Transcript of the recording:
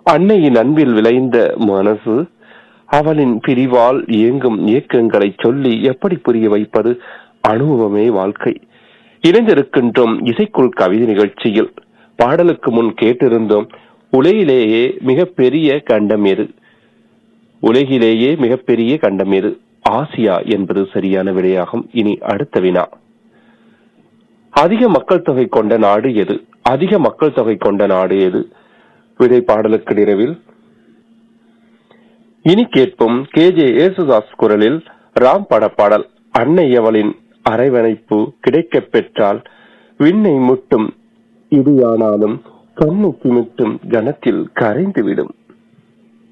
அன்னையின் அன்பில் விளைந்த மனசு அவளின் பிரிவால் இயங்கும் இயக்கங்களை சொல்லி எப்படி புரிய வைப்பது அனுபவமே வாழ்க்கை இணைந்திருக்கின்றோம் இசைக்குள் கவிதை நிகழ்ச்சியில் பாடலுக்கு முன் கேட்டிருந்தோம் உலகிலேயே மிகப்பெரிய கண்டம் எது உலகிலேயே மிகப்பெரிய கண்டம் எது ஆசியா என்பது சரியான விடையாகும் இனி அடுத்த வினா அதிக மக்கள் தொகை கொண்ட நாடு எது அதிக மக்கள் தொகை கொண்ட நாடு எது விடை பாடலுக்கு நிறைவில் இனி கேட்போம் கே ஜே ஏசுதாஸ் குரலில் ராம் பட பாடல் அன்னை அவளின் அரவணைப்பு கிடைக்கப் பெற்றால் விண்ணை முட்டும் இடியானாலும் கண்ணை சிமிட்டும் கணத்தில் கரைந்துவிடும்